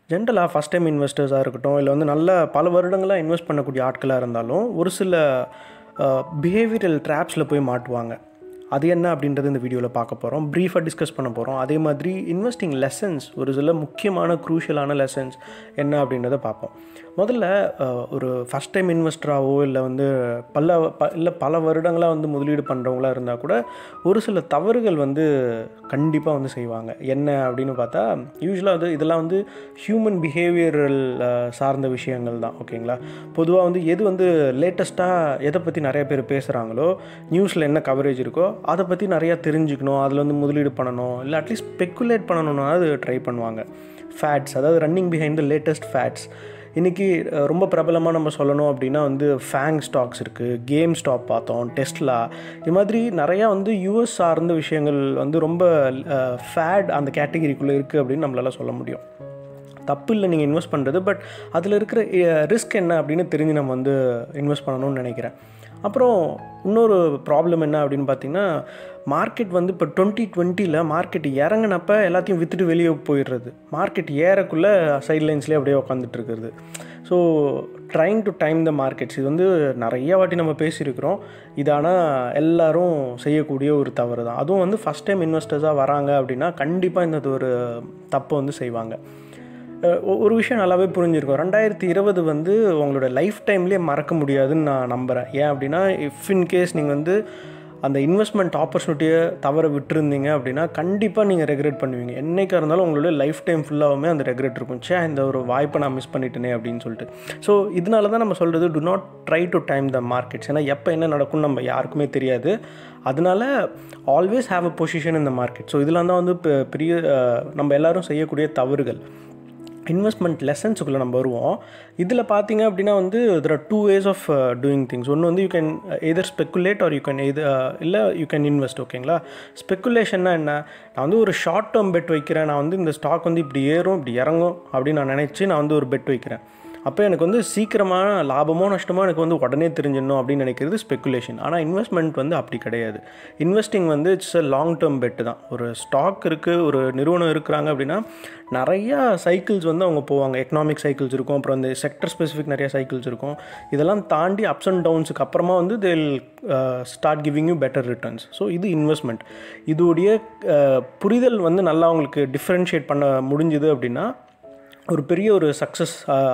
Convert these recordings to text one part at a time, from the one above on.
ஜென்ரலாக first time இன்வெஸ்டர்ஸாக இருக்கட்டும் இல்லை வந்து நல்ல பல வருடங்களாக இன்வெஸ்ட் பண்ணக்கூடிய ஆட்களாக இருந்தாலும் ஒரு சில பிஹேவியரல் ட்ராப்ஸில் போய் மாட்டுவாங்க அது என்ன அப்படின்றது இந்த வீடியோவில் பார்க்க போகிறோம் ப்ரீஃபாக டிஸ்கஸ் பண்ண போகிறோம் அதே மாதிரி இன்வெஸ்டிங் லெசன்ஸ் ஒரு சில முக்கியமான க்ரூஷியலான லெசன்ஸ் என்ன அப்படின்றத பார்ப்போம் முதல்ல அஹ், ஒரு ஃபஸ்ட் டைம் இன்வெஸ்டராகவோ இல்லை வந்து பல ப இல்லை பல வருடங்களாக வந்து முதலீடு பண்ணுறவங்களா இருந்தால் கூட ஒரு சில தவறுகள் வந்து கண்டிப்பாக வந்து செய்வாங்க என்ன அப்படின்னு பார்த்தா யூஸ்வலாக வந்து இதெல்லாம் வந்து ஹியூமன் பிஹேவியரல் சார்ந்த விஷயங்கள் தான் ஓகேங்களா பொதுவாக வந்து எது வந்து லேட்டஸ்ட்டாக எதை பற்றி நிறைய பேர் பேசுகிறாங்களோ நியூஸில் என்ன கவரேஜ் இருக்கோ அதை பற்றி நிறையா தெரிஞ்சுக்கணும் அதில் வந்து முதலீடு பண்ணணும் இல்லை அட்லீஸ்ட் ஸ்பெக்குலேட் பண்ணணும்னா அது ட்ரை பண்ணுவாங்க ஃபேட்ஸ் அதாவது running behind the latest fads இன்றைக்கி ரொம்ப பிரபலமாக நம்ம சொல்லணும் அப்படின்னா வந்து ஃபேங் ஸ்டாக்ஸ் இருக்குது கேம் ஸ்டாக் பார்த்தோம் டெஸ்ட்லா இது மாதிரி நிறையா வந்து யூஎஸ் சார்ந்த விஷயங்கள் வந்து ரொம்ப ஃபேட் அந்த கேட்டகிரிக்குள்ளே இருக்குது அப்படின்னு நம்மளால சொல்ல முடியும் தப்பு இல்லை நீங்கள் இன்வெஸ்ட் பண்ணுறது பட் அதில் இருக்கிற ரிஸ்க் என்ன அப்படின்னு தெரிஞ்சு நம்ம வந்து இன்வெஸ்ட் பண்ணணும்னு நினைக்கிறேன் அப்புறம் இன்னொரு ப்ராப்ளம் என்ன அப்படின்னு பார்த்தீங்கன்னா மார்க்கெட் வந்து இப்போ டுவெண்ட்டி டுவெண்ட்டியில் மார்க்கெட் இறங்கினப்ப எல்லாத்தையும் விற்றுட்டு வெளியே போயிடுறது மார்க்கெட் ஏறக்குள்ளே சைட்லைன்ஸ்லேயே அப்படியே உட்காந்துட்டு இருக்கிறது so trying to time the markets இது வந்து நிறைய வாட்டி நம்ம பேசியிருக்கிறோம் இது ஆனால் எல்லாரும் செய்யக்கூடிய ஒரு தவறு தான் அதுவும் வந்து ஃபஸ்ட் டைம் இன்வெஸ்டர்ஸாக வராங்க அப்படின்னா கண்டிப்பாக இந்த ஒரு தப்பை வந்து செய்வாங்க அஹ் ஒ- ஒரு விஷயம் நல்லாவே புரிஞ்சிருக்கும் ரெண்டாயிரத்தி இருபது வந்து உங்களோட லைஃப் டைம்லேயே மறக்க முடியாதுன்னு நான் நம்புகிறேன் ஏன் அப்படின்னா இஃப் இன் கேஸ் நீங்கள் வந்து அந்த இன்வெஸ்ட்மெண்ட் ஆப்பர்ச்சுனிட்டியை தவற விட்டுருந்தீங்க அப்படின்னா கண்டிப்பாக நீங்கள் ரெக்ரெட் பண்ணுவீங்க என்னைக்காக இருந்தாலும் உங்களோட லைஃப் டைம் ஃபுல்லாகவுமே அந்த ரெக்ரெட் இருக்கும் சே இந்த ஒரு வாய்ப்பை நான் மிஸ் பண்ணிட்டேனே அப்படின்னு சொல்லிட்டு ஸோ இதனால தான் நம்ம சொல்கிறது do not try to time the markets ஏன்னா எப்போ என்ன நடக்கும்னு நம்ம யாருக்குமே தெரியாது அதனால ஆல்வேஸ் ஹாவ் அ பொசிஷன் இந்த மார்க்கெட் ஸோ இதெல்லாம் தான் வந்து பெ- பெரிய அஹ், நம்ம எல்லாரும் செய்யக்கூடிய தவறுகள் இன்வெஸ்ட்மெண்ட் லெசன்ஸுக்குள்ளே நம்ம வருவோம் இதில் பார்த்தீங்க அப்படின்னா வந்து there are two ways of doing things ஒன்று வந்து you can either speculate or you can எது இல்லை யூ கேன் இன்வெஸ்ட் ஓகேங்களா ஸ்பெக்குலேஷன்னா என்ன நான் வந்து ஒரு ஷார்ட் டேர்ம் பெட் வைக்கிறேன் நான் வந்து இந்த ஸ்டாக் வந்து இப்படி ஏறும் இப்படி இறங்கும் அப்படின்னு நான் நினச்சி நான் வந்து ஒரு பெட் வைக்கிறேன் அப்போ எனக்கு வந்து சீக்கிரமாக லாபமோ நஷ்டமோ எனக்கு வந்து உடனே தெரிஞ்சிடணும் அப்படின்னு நினைக்கிறது ஸ்பெக்குலேஷன் ஆனால் இன்வெஸ்ட்மெண்ட் வந்து அப்படி கிடையாது இன்வெஸ்டிங் வந்து it's a long term bet தான் ஒரு ஸ்டாக் இருக்குது ஒரு நிறுவனம் இருக்கிறாங்க அப்படின்னா நிறையா சைக்கிள்ஸ் வந்து அவங்க போவாங்க எக்கனாமிக் சைக்கிள்ஸ் இருக்கும் அப்புறம் இந்த செக்டர் ஸ்பெசிஃபிக் நிறைய சைக்கிள்ஸ் இருக்கும் இதெல்லாம் தாண்டி அப்ஸ் அண்ட் டவுன்ஸுக்கு அப்புறமா வந்து they'll start giving you better returns so இது இன்வெஸ்ட்மெண்ட் இதோடைய அஹ், புரிதல் வந்து நல்லா அவங்களுக்கு டிஃப்ரென்ஷியேட் பண்ண முடிஞ்சுது அப்படின்னா ஒரு பெரிய ஒரு சக்ஸஸ்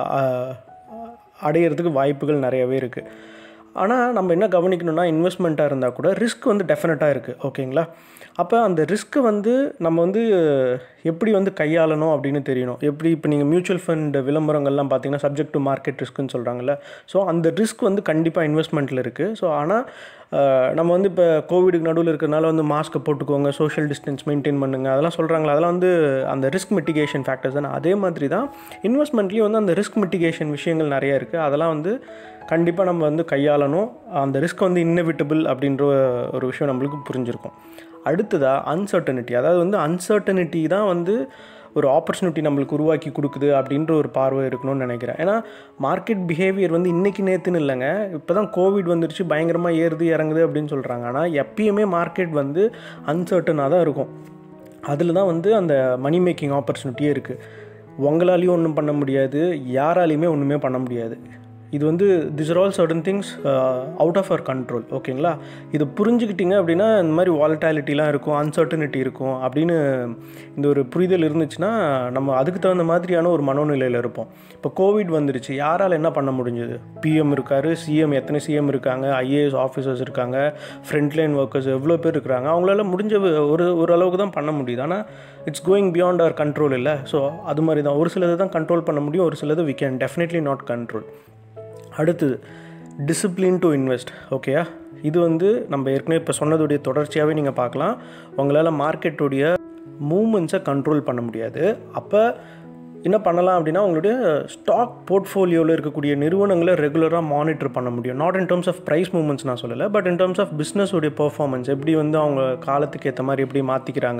அடையிறதுக்கு வாய்ப்புகள் நிறையவே இருக்குது ஆனால் நம்ம என்ன கவனிக்கணும்னா இன்வெஸ்ட்மெண்ட்டாக இருந்தால் கூட ரிஸ்க் வந்து டெஃபினட்டாக இருக்குது ஓகேங்களா அப்போ அந்த ரிஸ்க்கு வந்து நம்ம வந்து எப்படி வந்து கையாளணும் அப்படின்னு தெரியணும் எப்படி இப்போ நீங்கள் மியூச்சுவல் ஃபண்ட் விளம்பரங்கள்லாம் பார்த்தீங்கன்னா சப்ஜெக்ட் டு மார்க்கெட் ரிஸ்க்குன்னு சொல்கிறாங்கல்ல ஸோ அந்த ரிஸ்க் வந்து கண்டிப்பாக இன்வெஸ்ட்மெண்ட்டில் இருக்குது ஸோ ஆனால் அஹ், நம்ம வந்து இப்போ கோவிடுக்கு நடுவில் இருக்கிறனால வந்து மாஸ்க்கை போட்டுக்கோங்க சோஷியல் டிஸ்டன்ஸ் மெயின்டைன் பண்ணுங்க அதெல்லாம் சொல்கிறாங்களா அதெல்லாம் வந்து அந்த ரிஸ்க் மிட்டிகேஷன் ஃபேக்டர்ஸ் தானே அதே மாதிரி தான் இன்வெஸ்ட்மெண்ட்லேயும் வந்து அந்த ரிஸ்க் மிட்டிகேஷன் விஷயங்கள் நிறைய இருக்குது அதெல்லாம் வந்து கண்டிப்பாக நம்ம வந்து கையாளணும் அந்த ரிஸ்க் வந்து இன்னவிட்டபிள் அப்படின்ற ஒரு விஷயம் நம்மளுக்கு புரிஞ்சிருக்கும் அடுத்ததாக அன்சர்டனிட்டி அதாவது வந்து அன்சர்டனிட்டி தான் வந்து ஒரு ஆப்பர்ச்சுனிட்டி நம்மளுக்கு உருவாக்கி கொடுக்குது அப்படின்ற ஒரு பார்வை இருக்கணும்னு நினைக்கிறேன் ஏன்னா மார்க்கெட் பிஹேவியர் வந்து இன்றைக்கி நேற்றுன்னு இல்லைங்க இப்போ தான் கோவிட் வந்துருச்சு பயங்கரமாக ஏறுது இறங்குது அப்படின்னு சொல்கிறாங்க ஆனால் எப்பயுமே மார்க்கெட் வந்து அன்சர்டனாக தான் இருக்கும் அதில் தான் வந்து அந்த மணி மேக்கிங் ஆப்பர்ச்சுனிட்டியே இருக்குது உங்களாலையும் ஒன்றும் பண்ண முடியாது யாராலையுமே ஒன்றுமே பண்ண முடியாது இது வந்து this are all certain things out of our control ஓகேங்களா இது புரிஞ்சுக்கிட்டீங்க அப்படின்னா இந்த மாதிரி வாலட்டாலிட்டிலாம் இருக்கும் அன்சர்டனிட்டி இருக்கும் அப்படின்னு இந்த ஒரு புரிதல் இருந்துச்சுன்னா நம்ம அதுக்கு தகுந்த மாதிரியான ஒரு மனோநிலையில் இருப்போம் இப்போ கோவிட் வந்துருச்சு யாரால் என்ன பண்ண முடிஞ்சது பிஎம் இருக்காரு சிஎம் எத்தனை சிஎம் இருக்காங்க ஐஏஎஸ் ஆஃபீஸர்ஸ் இருக்காங்க ஃப்ரண்ட்லைன் ஒர்க்கர்ஸ் எவ்வளோ பேர் இருக்கிறாங்க அவங்களால முடிஞ்ச ஒரு ஒரு அளவுக்கு தான் பண்ண முடியுது ஆனால் it's going beyond our control இல்லை ஸோ அது மாதிரி தான் ஒரு சிலது தான் கண்ட்ரோல் பண்ண முடியும் ஒரு சிலது we can definitely not control அடுத்தது டிசிப்ளின் டு இன்வெஸ்ட் ஓகேயா இது வந்து நம்ம ஏற்கனவே இப்போ சொன்னதுடைய தொடர்ச்சியாகவே நீங்கள் பார்க்கலாம் உங்களால் மார்க்கெட்டுடைய மூமெண்ட்ஸை கண்ட்ரோல் பண்ண முடியாது அப்போ என்ன பண்ணலாம் அப்படின்னா உங்களுடைய ஸ்டாக் போர்ட்ஃபோலியோவில் இருக்கக்கூடிய நிறுவனங்களை ரெகுலராக மானிட்டர் பண்ண முடியும் not in terms of price moments நான் சொல்லலை பட் இன் டர்ம்ஸ் ஆஃப் பிஸ்னஸோடைய பெர்ஃபார்மன்ஸ் எப்படி வந்து அவங்க காலத்துக்கு ஏற்ற மாதிரி எப்படி மாற்றிக்கிறாங்க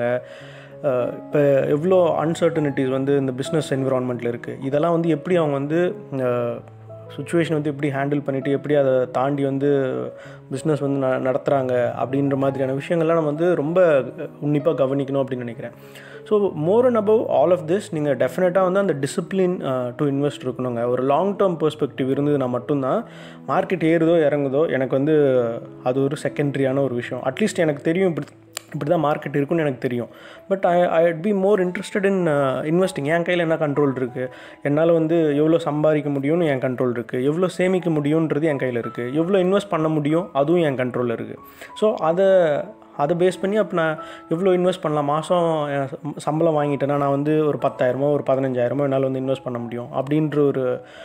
இப்போ எவ்வளோ அன்சர்டனிட்டிஸ் வந்து இந்த பிஸ்னஸ் என்விரான்மெண்ட்டில் இருக்குது இதெல்லாம் வந்து எப்படி அவங்க வந்து சுச்சுவேஷன் வந்து எப்படி ஹேண்டில் பண்ணிவிட்டு எப்படி அதை தாண்டி வந்து பிஸ்னஸ் வந்து ந நடத்துகிறாங்க அப்படின்ற மாதிரியான விஷயங்கள்லாம் நம்ம வந்து ரொம்ப உன்னிப்பாக கவனிக்கணும் அப்படின்னு நினைக்கிறேன் so more and above all of this நீங்கள் டெஃபினட்டாக வந்து அந்த டிசிப்ளின் டு இன்வெஸ்ட் இருக்கணுங்க ஒரு லாங் டேர்ம் பெர்ஸ்பெக்டிவ் இருந்ததுன்னா மட்டும்தான் மார்க்கெட் ஏறுதோ இறங்குதோ எனக்கு வந்து அது ஒரு செகண்டரியான ஒரு விஷயம் அட்லீஸ்ட் எனக்கு தெரியும் இப்படி இப்படி தான் மார்க்கெட் இருக்குன்னு எனக்கு தெரியும் but I I be more interested in investing என் கையில் என்ன கண்ட்ரோல் இருக்குது என்னால் வந்து எவ்வளோ சம்பாதிக்க முடியும்னு என் கண்ட்ரோல் இருக்குது எவ்வளோ சேமிக்க முடியுன்றது என் கையில் இருக்குது எவ்வளோ இன்வெஸ்ட் பண்ண முடியும் அதுவும் என் கண்ட்ரோலில் இருக்குது ஸோ அதை அதை பேஸ் பண்ணி அப்போ நான் எவ்வளோ இன்வெஸ்ட் பண்ணலாம் மாதம் சம்பளம் வாங்கிட்டேன்னா நான் வந்து ஒரு பத்தாயிரமோ ஒரு பதினஞ்சாயிரமோ என்னால் வந்து இன்வெஸ்ட் பண்ண முடியும் அப்படின்ற ஒரு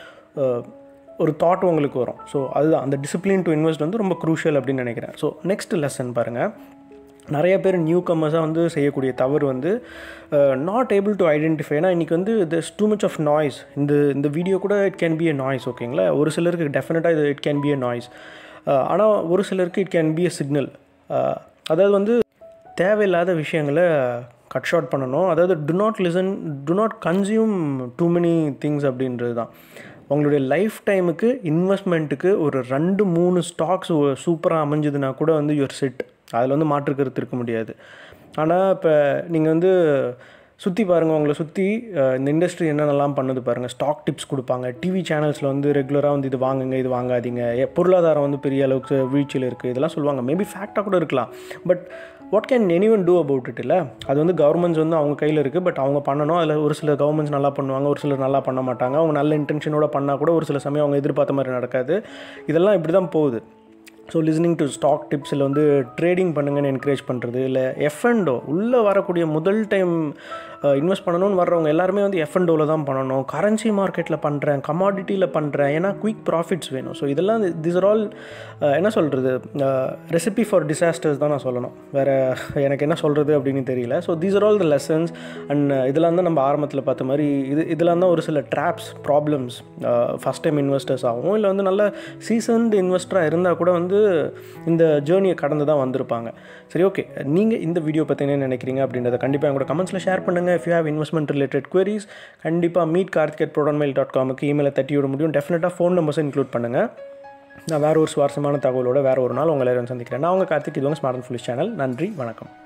ஒரு தாட் உங்களுக்கு வரும் ஸோ அதுதான் அந்த டிசிப்ளின் டு இன்வெஸ்ட் வந்து ரொம்ப க்ரூஷியல் அப்படின்னு நினைக்கிறேன் ஸோ நெக்ஸ்ட் லெசன் பாருங்கள் நிறைய பேர் நியூ கம்மர்ஸாக வந்து செய்யக்கூடிய தவறு வந்து நாட் ஏபிள் டு ஐடென்டிஃபை ஏன்னா இன்றைக்கி வந்து this too much of noise இந்த இந்த வீடியோ கூட it can be a noise ஓகேங்களா ஒரு சிலருக்கு டெஃபினட்டாக இது it can be a noise ஆனால் ஒரு சிலருக்கு it can be a signal அதாவது வந்து தேவையில்லாத விஷயங்களை கட் ஷார்ட் பண்ணணும் அதாவது to not listen to not consume too many things அப்படின்றது தான் உங்களுடைய லைஃப் டைமுக்கு இன்வெஸ்ட்மெண்ட்டுக்கு ஒரு ரெண்டு மூணு ஸ்டாக்ஸ் சூப்பராக அமைஞ்சதுன்னா கூட வந்து யுவர் செட் அதில் வந்து மாற்று கருத்து இருக்க முடியாது ஆனால் இப்போ நீங்கள் வந்து சுற்றி பாருங்கள் உங்களை சுற்றி இந்த இண்டஸ்ட்ரி என்னென்னலாம் பண்ணுது பாருங்கள் ஸ்டாக் டிப்ஸ் கொடுப்பாங்க டிவி சேனல்ஸில் வந்து ரெகுலராக வந்து இது வாங்குங்க இது வாங்காதீங்க பொருளாதாரம் வந்து பெரிய அளவுக்கு வீழ்ச்சியில் இருக்குது இதெல்லாம் சொல்லுவாங்க மேபி ஃபேக்டாக கூட இருக்கலாம் but what can anyone do about it இல்லை அது வந்து கவர்மெண்ட்ஸ் வந்து அவங்க கையில் இருக்குது பட் அவங்க பண்ணணும் அதில் ஒரு சில கவர்மெண்ட்ஸ் நல்லா பண்ணுவாங்க ஒரு சிலர் நல்லா பண்ண மாட்டாங்க அவங்க நல்ல இன்டென்ஷனோட பண்ணால் கூட ஒரு சில சமயம் அவங்க எதிர்பார்த்த மாதிரி நடக்காது இதெல்லாம் இப்படி தான் போகுது ஸோ லிஸ்னிங் டு ஸ்டாக் டிப்ஸில் வந்து ட்ரேடிங் பண்ணுங்கன்னு என்கரேஜ் பண்ணுறது இல்லை எஃப்என்டோ உள்ளே வரக்கூடிய முதல் டைம் இன்வெஸ்ட் பண்ணணும்னு வர்றவங்க எல்லாருமே வந்து எஃப்என்டோவில் தான் பண்ணணும் கரன்சி மார்க்கெட்டில் பண்ணுறேன் கமாடிட்டியில் பண்ணுறேன் ஏன்னா குயிக் ப்ராஃபிட்ஸ் வேணும் ஸோ இதெல்லாம் திஸ் ஆர் ஆல் என்ன சொல்கிறது ரெசிபி ஃபார் டிசாஸ்டர்ஸ் தான் நான் சொல்லணும் வேறு எனக்கு என்ன சொல்கிறது அப்படின்னு தெரியல so these are all the lessons and இதெல்லாம் தான் நம்ம ஆரம்பத்தில் பார்த்த மாதிரி இது இதெல்லாம் தான் ஒரு சில drops problems first time investors ஆகும் இல்லை வந்து நல்ல சீசன்டு இன்வெஸ்டராக இருந்தால் கூட வந்து இந்த ஜேர்னியை கடந்து தான் வந்திருப்பாங்க சரி ஓகே நீங்கள் இந்த வீடியோ பற்றி என்ன நினைக்கிறீங்க அப்படின்றத கண்டிப்பாக எங்களோட கமெண்ட்ஸில் ஷேர் பண்ணுங்கள் if you have investment related queries கண்டிப்பாக மீட் கார்த்திகேட் ப்ரோடன்மெயில் டாட் காமுக்கு இமெயிலை தட்டி விட முடியும் டெஃபினட்டாக ஃபோன் நம்பர்ஸை இன்க்ளூட் பண்ணுங்கள் நான் வேறு ஒரு சுவாரஸ்யமான தகவலோட வேறு ஒரு நாள் உங்களை எல்லாரும் சந்திக்கிறேன் நான் உங்கள் கார்த்திக் இது உங்கள் ஸ்மார்ட் ஃபுல்லிஷ் சேனல் நன்றி வணக்கம்